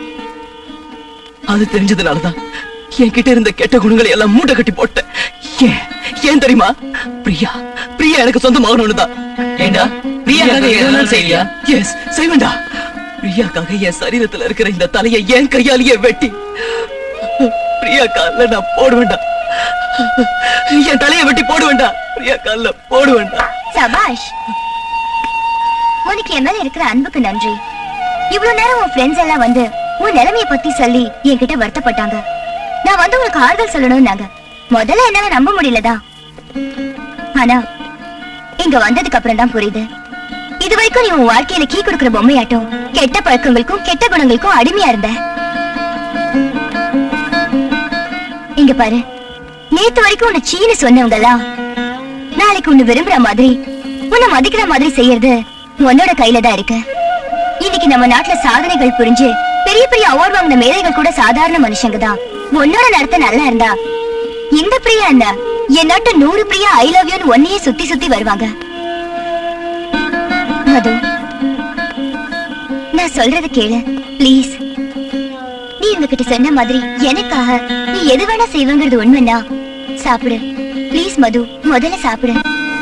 அது தெரிஞ்சதுனாலதான் என்கிட்ட இருந்த கெட்ட குணங்களை எல்லாம் மூட்டை கட்டி போட்டேன் ஏன் ஏன் தெரியுமா பிரியா பிரியா எனக்கு சொந்தமாகணும்னு தான்
ஏண்டா பிரியாக்காக எது வேணாலும் செய்வியா
எஸ் செய்வேண்டா பிரியாக்காக என் சரீரத்துல இருக்கிற இந்த தலையை என் கையாலேயே வெட்டி பிரியா கால்ல நான் போடுவேண்டா என் தலையை வெட்டி போடுவேண்டா பிரியா கால்ல போடுவேண்டா
சபாஷ் உனக்கு என் மேல இருக்கிற அன்புக்கு நன்றி இவ்வளவு நேரம் உன் ஃப்ரெண்ட்ஸ் எல்லாம் வந்து உன் நிலைமைய பத்தி சொல்லி என்கிட்ட வருத்தப்பட்டாங்க நான் வந்து உனக்கு ஆறுதல் சொல்லணும்னாங்க முதல்ல என்னால நம்ப முடியலதா ஆனா இங்க வந்ததுக்கு அப்புறம் தான் புரியுது இது வரைக்கும் நீ உன் வாழ்க்கையில கீ கொடுக்கிற பொம்மையாட்டம் கெட்ட பழக்கங்களுக்கும் கெட்ட குணங்களுக்கும் அடிமையா இருந்த இங்க பாரு நேத்து வரைக்கும் உன்னை சீனு சொன்னவங்க எல்லாம் நாளைக்கு உன்னை விரும்புற மாதிரி உன்னை மதிக்கிற மாதிரி செய்யறது உன்னோட கையில தான் இருக்கு இன்னைக்கு நம்ம நாட்டுல சாதனைகள் புரிஞ்சு பெரிய பெரிய அவார்ட் வாங்கின மேதைகள் கூட சாதாரண மனுஷங்க தான் உன்னோட நடத்த நல்லா இருந்தா இந்த பிரியா என்ன என் நாட்டு நூறு பிரியா ஐ லவ் யூன்னு ஒன்னையே சுத்தி சுத்தி வருவாங்க மது நான் சொல்றத கேளு ப்ளீஸ் நீ இவங்ககிட்ட சொன்ன மாதிரி எனக்காக நீ எது வேணா செய்வங்கிறது உண்மைன்னா சாப்பிடு ப்ளீஸ் மது முதல்ல சாப்பிடு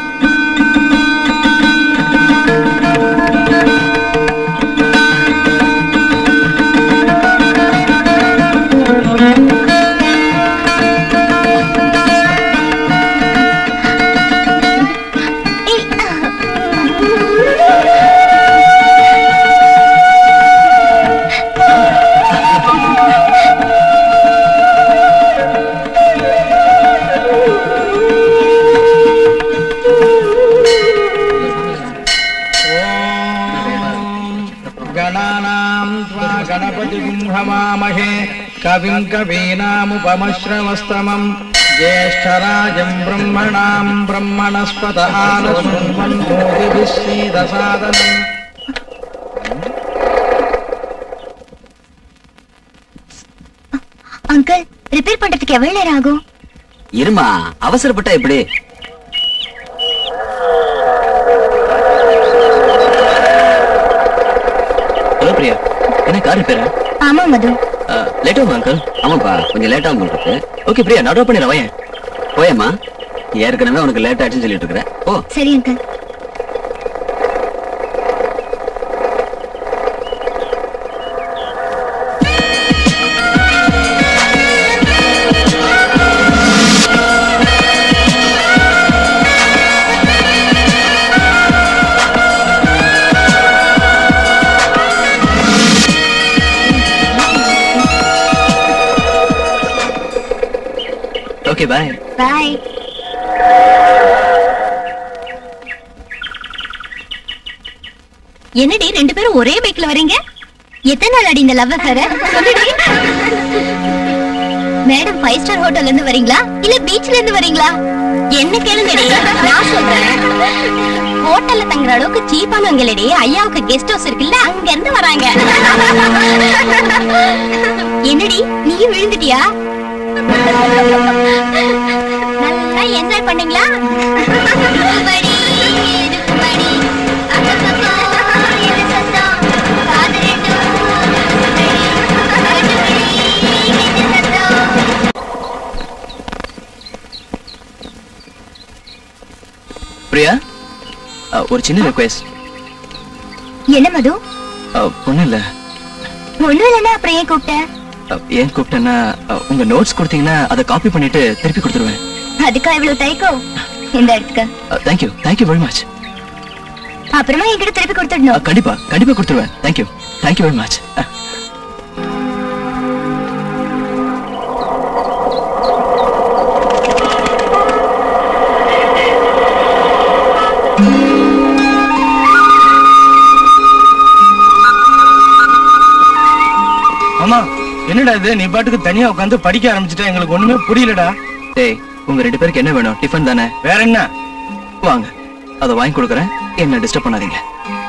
ஏய்,
गणानाम् त्वा गणपतिम् हवामहे कविम् कवीनामुपमश्रवस्तमम् ज्येष्ठराजम् ब्रह्मणाम् ब्रह्मणस्पत आनशृण्वन् मोदिभिः श्रीदसादनम्
அங்கிள் ரிப்பேர் பண்றதுக்கு எவ்வளவு நேரம் ஆகும்
இருமா அவசரப்பட்டா எப்படி
ஹலோ பிரியா என்ன கார் ரிப்பேரா
ஆமா மது
லேட் ஆகும் அங்கிள்
ஆமாப்பா கொஞ்சம் லேட் ஆகும் இருக்கு
ஓகே பிரியா நான் ட்ராப் பண்ணிடுறேன் வாயேன்
போயம்மா ஏற்கனவே உனக்கு லேட் ஆச்சுன்னு சொல்லிட்டு இருக்கிற ஓ
சரி அங்கிள்
ஓகே பாய்
பாய் என்னடி ரெண்டு பேரும் ஒரே பைக்ல வரீங்க எத்தனை நாள் அடி இந்த லவ் அஃபேர் சொல்லுடி மேடம் ஃபைவ் ஸ்டார் ஹோட்டல்ல இருந்து வரீங்களா இல்ல பீச்ல இருந்து வரீங்களா என்ன கேளுங்கடி நான் சொல்றேன் ஹோட்டல்ல தங்குற அளவுக்கு சீப்பானவங்க இல்லடி ஐயாவுக்கு கெஸ்ட் ஹவுஸ் இருக்குல்ல அங்க இருந்து வராங்க என்னடி நீயும் விழுந்துட்டியா நல்லா என்ஜாய் பண்ணீங்களா இருக்கும்படி, இருக்கும்படி, அக்கப்பக்கம் இது சத்தம், காது ரெண்டும் இருக்கும்படி, இருக்கும்படி, இது சத்தம்.
பிரியா அ, ஒரு சின்ன ரெக்வெஸ்ட்
என்ன மது
ஒண்ணும் இல்ல
ஒண்ணும் இல்லைன்னா அப்புறம் ஏன் கூப்பிட்ட
அ, ஏன் கூப்பிட்டேன்னா அ, உங்க நோட்ஸ் கொடுத்தீங்கன்னா அதை காப்பி பண்ணிட்டு திருப்பி கொடுத்துருவேன்
அதுக்கா இவ்வளவு தயக்கம் இந்த எடுத்துக்க
தேங்க்யூ தேங்க்யூ வெரி மச்
அப்புறமா என்கிட்ட திருப்பி கொடுத்துடணும்
கண்டிப்பா கண்டிப்பா கொடுத்துருவேன் தேங்க்யூ தேங்க்யூ வெரி மச்
ஆமா என்னடா இது நீ பாட்டுக்கு தனியா உட்காந்து படிக்க ஆரம்பிச்சுட்டா எங்களுக்கு ஒண்ணுமே புரியலடா
டேய் உங்க ரெண்டு பேருக்கு என்ன வேணும் டிஃபன் தானே
வேற என்ன
வாங்க அதை வாங்கி கொடுக்குறேன் என்ன டிஸ்டர்ப் பண்ணாதீங்க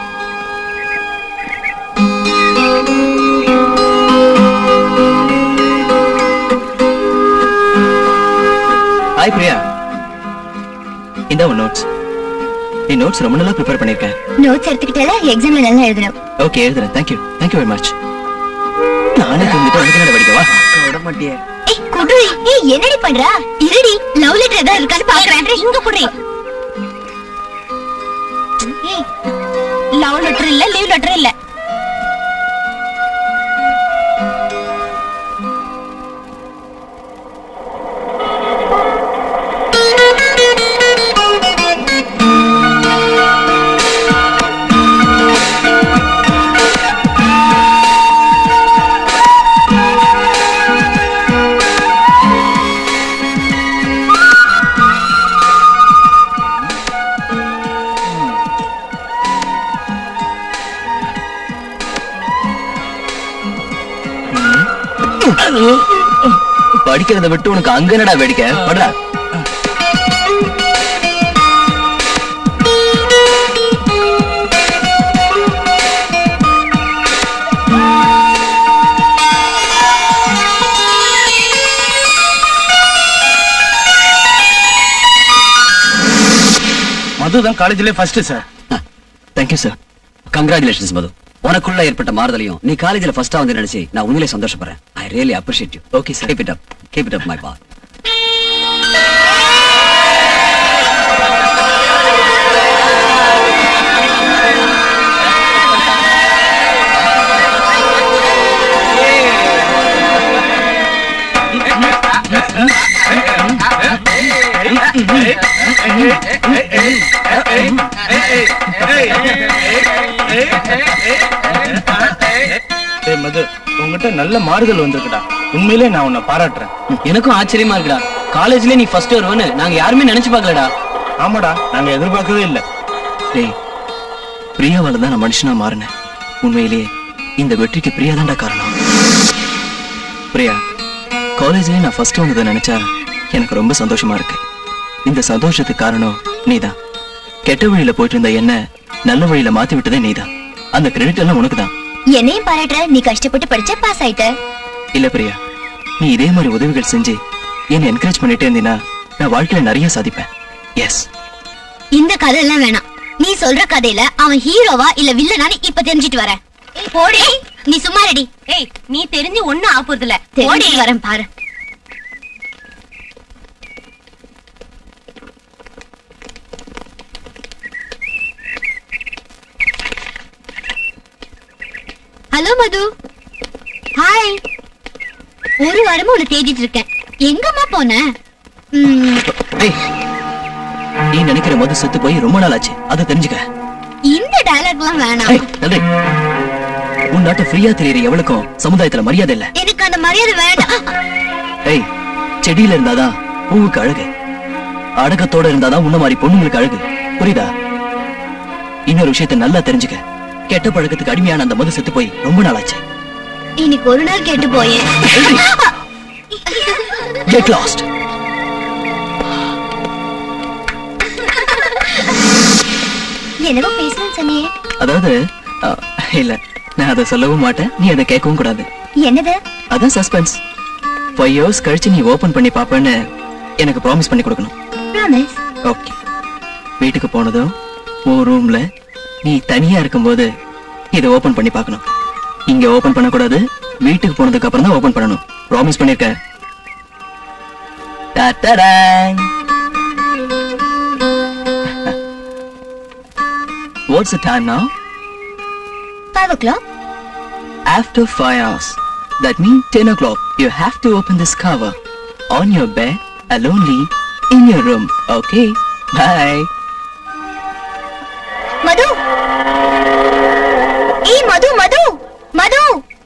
ஹாய் பிரியா இந்த உன் நோட்ஸ் நீ நோட்ஸ் ரொம்ப நல்லா ப்ரிப்பேர் பண்ணிருக்கேன்
நோட்ஸ் எடுத்துக்கிட்டால எக்ஸாம்ல நல்லா எழுதணும்
ஓகே எழுதுறேன் தேங்க்யூ தேங்க்யூ வெரி மச் நானே தூங்கிட்டு உனக்கு என்ன படிக்கவா
விட மாட்டியே
ஏய் குடுறி ஏய் என்னடி பண்ற இருடி லவ் லெட்டர் ஏதாவது இருக்கான்னு பாக்குறேன் இங்க குடுறி ஏய் லவ் லெட்டர் இல்ல லீவ் லெட்டர் இல்ல
படிக்கிறத விட்டு உனக்கு அங்க என்னடா வேடிக்கை படுறா
மது தான் காலேஜ்ல first sir
thank you sir
congratulations Madhu உனக்குள்ள ஏற்பட்ட மாறுதலையும் நீ காலேஜ்ல ஃபர்ஸ்டா வந்து நினைச்சு நான் உண்மையிலே சந்தோஷப்படுறேன் I really appreciate you
Okay, sir.
Keep it up keep it up my பா
ஏய் மது உங்ககிட்ட நல்ல மாறுதல் வந்திருக்குடா உண்மையிலே நான் உன்னை பாராட்டுறேன்
எனக்கும் ஆச்சரியமா இருக்குடா காலேஜ்ல நீ ஃபர்ஸ்ட் வருவன்னு நாங்க யாருமே நினைச்சு பார்க்கலடா
ஆமாடா நாங்க எதிர்பார்க்கவே இல்ல
டேய் பிரியாவால தான் நான் மனுஷனா மாறினேன் உண்மையிலேயே இந்த வெற்றிக்கு பிரியா தான்டா காரணம் பிரியா காலேஜ்லயே நான் ஃபர்ஸ்ட் வந்ததை நினைச்சா எனக்கு ரொம்ப சந்தோஷமா இருக்கு இந்த சந்தோஷத்துக்கு காரணம் நீதான் கெட்ட வழியில போயிட்டு இருந்த என்ன நல்ல வழியில மாத்தி விட்டதே நீதான் அந்த கிரெடிட் எல்லாம் உனக்கு தான்
என்னையும் பாராட்டுற நீ கஷ்டப்பட்டு படிச்ச பாஸ் ஆயிட்ட
இல்ல பிரியா நீ இதே மாதிரி உதவிகள் செஞ்சு என்னை என்கரேஜ் பண்ணிட்டே இருந்தீன்னா நான் வாழ்க்கையில நிறைய சாதிப்பேன் எஸ்
இந்த கதை எல்லாம் வேணாம் நீ சொல்ற கதையில அவன் ஹீரோவா இல்ல வில்லனான்னு இப்ப தெரிஞ்சிட்டு வரேன் போடி நீ சும்மா ரெடி ஏய் நீ தெரிஞ்சு ஒண்ணும் ஆப்புறது இல்ல போடி வரேன் பாரு ஹலோ மது ஹாய் ஒரு வாரமா உன்னை தேடிட்டு இருக்கேன் எங்கம்மா போன ம்,
ஏய், நீ நினைக்கிற போது செத்து போய் ரொம்ப நாள் ஆச்சு அதை தெரிஞ்சுக்க
இந்த டயலாக்லாம் வேணாம்
ஏய், நன்றி உன் நாட்டு ஃப்ரீயா தெரியற எவளுக்கும் சமுதாயத்துல மரியாதை இல்ல
எனக்கு அந்த மரியாதை வேண்டாம்
ஏய் செடியில இருந்தாதான் பூவுக்கு அழகு அடக்கத்தோட இருந்தாதான் முன்ன மாதிரி பொண்ணுங்களுக்கு அழகு புரியுதா இன்னொரு விஷயத்தை நல்லா தெரிஞ்சுக்க கெட்ட பழக்கத்துக்கு அடிமையான அந்த மது செத்து போய் ரொம்ப நாளாச்சு
இன்னைக்கு ஒரு நாள் கேட்டு போயேன்
கெட் லாஸ்ட்
என்னவோ பேசணும்னு சொன்னியே
அதாவது அ, இல்ல நான் அதை சொல்லவும் மாட்டேன் நீ அதை கேட்கவும் கூடாது
என்னது
அதான் சஸ்பென்ஸ் ஃபைவ் இயர்ஸ் கழிச்சு நீ ஓபன் பண்ணி பாப்பேன்னு எனக்கு ப்ராமிஸ் பண்ணி கொடுக்கணும்
ப்ராமிஸ்
ஓகே வீட்டுக்கு போனதும் உன் ரூம்ல நீ தனியா இருக்கும்போது இதை ஓபன் பண்ணி பார்க்கணும் இங்க ஓபன் பண்ணக்கூடாது வீட்டுக்கு போனதுக்கு அப்புறம் தான் ஓபன் பண்ணணும் ப்ராமிஸ் பண்ணிருக்க Ta-ta-dang. What's the time now?
Five o'clock
After five hours. That means 10 o'clock. You have to open this cover. On your bed, alonely, in your room. Okay? Bye.
Madhu ஏய் மது மது மது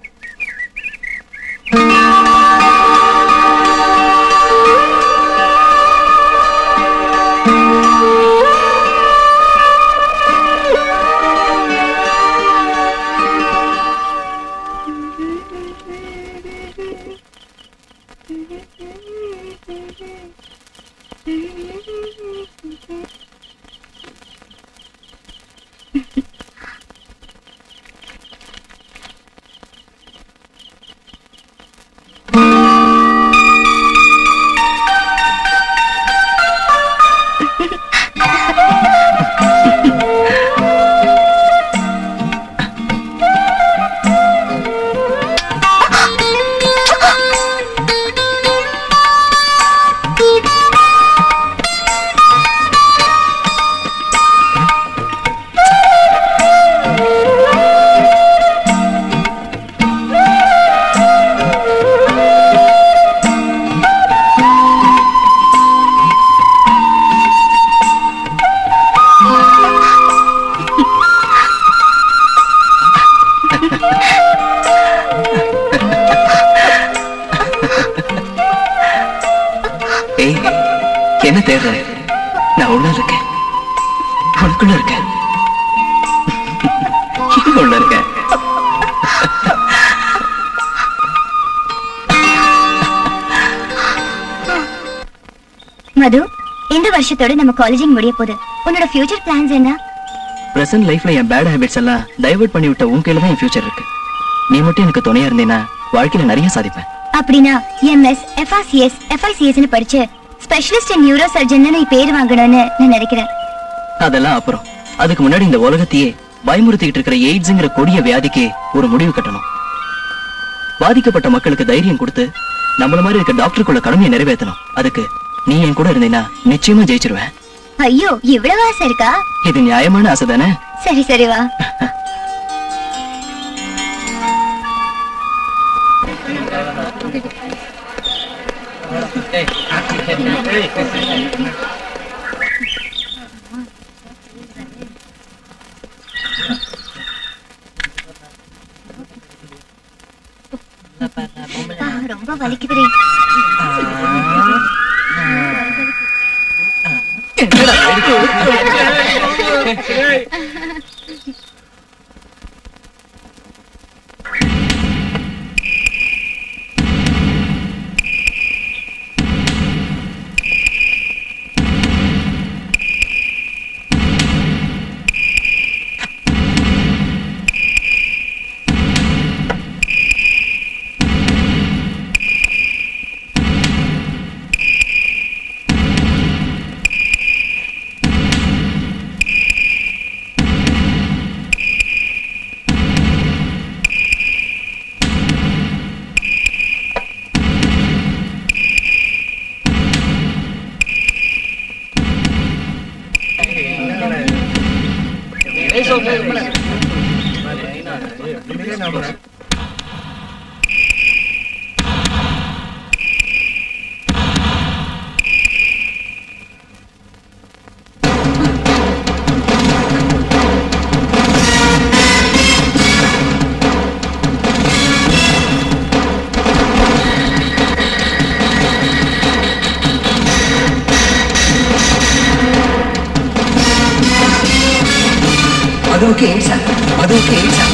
ஏய் என்ன தேடுற நான் உள்ள இருக்கேன் உனக்குள்ள இருக்கேன் இங்க உள்ள இருக்கேன்
மது இந்த வருஷத்தோட நம்ம காலேஜிங் முடிய போகுது உன்னோட ஃபியூச்சர் பிளான்ஸ் என்ன
பிரசன்ட் லைஃப்ல என் பேட் ஹேபிட்ஸ் எல்லாம் டைவர்ட் பண்ணி விட்ட உன் கையில தான் என் ஃபியூச்சர் இருக்கு நீ மட்டும் எனக்கு துணையா இருந்தீன்னா வாழ்க்கையில நிறைய சாதிப்பேன்
அப்படின்னா எம்எஸ் எஃப்ஆர்சிஎஸ் எஃப்ஐசிஎஸ்னு படிச்சு ஸ்பெஷலிஸ்ட் இன் நியூரோ சர்ஜன் நீ பேர் வாங்கணும்னு நான் நினைக்கிறேன்
அதெல்லாம் அப்புறம் அதுக்கு முன்னாடி இந்த உலகத்தையே பயமுறுத்திக்கிட்டு இருக்கிற எய்ட்ஸ்ங்கிற கொடிய வியாதிக்கு ஒரு முடிவு கட்டணும் பாதிக்கப்பட்ட மக்களுக்கு தைரியம் கொடுத்து நம்மள மாதிரி இருக்க டாக்டருக்குள்ள கடமையை நிறைவேற்றணும் அதுக்கு நீ என் கூட இருந்தீன்னா நிச்சயமா ஜெயிச்சிருவேன்
ஐயோ இவ்வளவு ஆசை இருக்கா
இது நியாயமான ஆசை தானே
சரி சரி வா ஆ, ரொம்ப வலிக்குதுடி
மதுவுக்கு எய்ட்ஸா மதுவுக்கு எய்ட்ஸா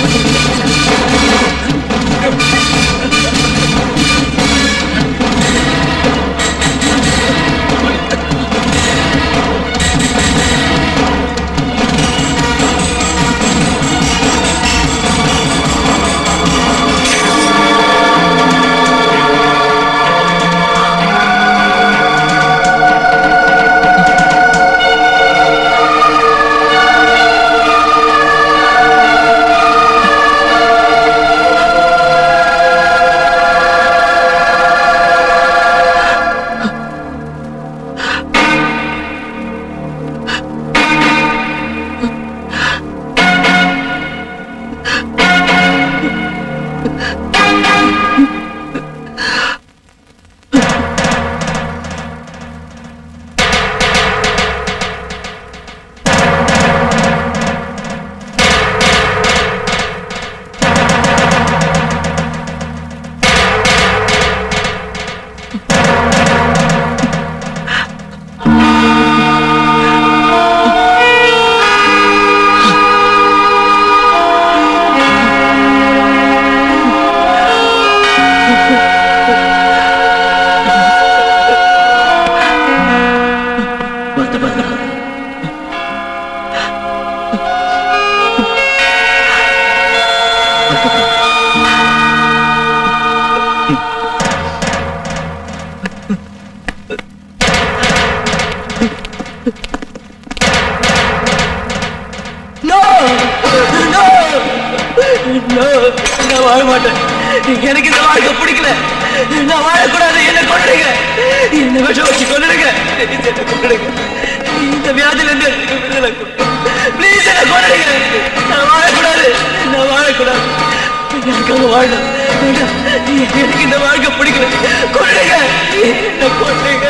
நான் வாழ மாட்டேன் எனக்கு இந்த வாழ்க்கை பிடிக்கல நான் வாழக்கூடாது என்ன கொண்டுடுங்க என்ன விஷம் வச்சு கொண்டுடுங்க Please, என்ன கொண்டுடுங்க இந்த வியாதியில இருந்து எனக்கு விடுதலை ப்ளீஸ் என்ன கொண்டுடுங்க நான் வாழக்கூடாது நான் வாழக்கூடாது எனக்காக வாழணும் வேண்டாம். எனக்கு இந்த வாழ்க்கை பிடிக்கல கொண்டுடுங்க என்ன கொண்டுடுங்க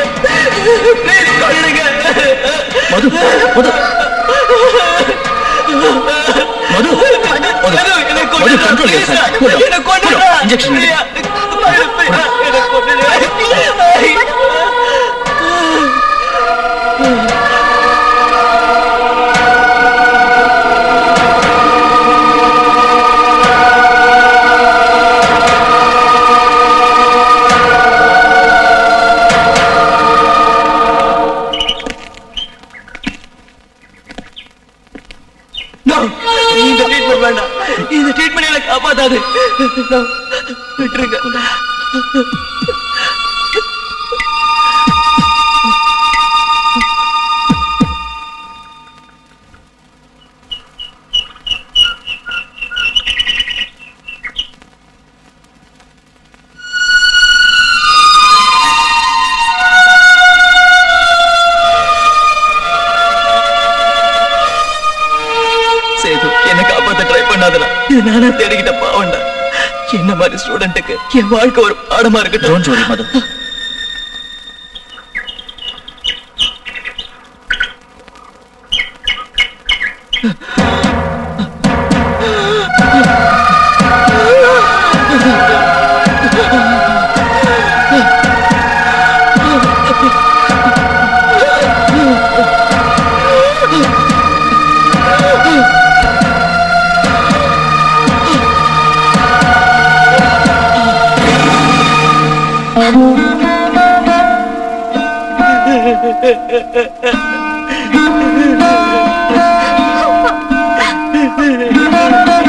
ப்ளீஸ் கொண்டுடுங்க
மது மது மது மது
என்ன
மது control yourself. Cool down.
என்ன
Cool
கொண்டுடுங்க
down. Injection எடு.
என்ன கொண்டுடுங்க No, இந்த ட்ரீட்மெண்ட் வேண்டாம் இந்த ட்ரீட்மெண்ட் எனக்கு காப்பாத்தாது No, விட்டுருங்க சேது என்ன காப்பாத்த ட்ரை பண்ணாதடா இது நானா தேடிக்கிட்ட பாவண்டா என்ன மாதிரி ஸ்டூடெண்ட்டுக்கு என் வாழ்க்கை ஒரு பாடமா இருக்கட்டும்
டோன்ட் வரி மது
ஆ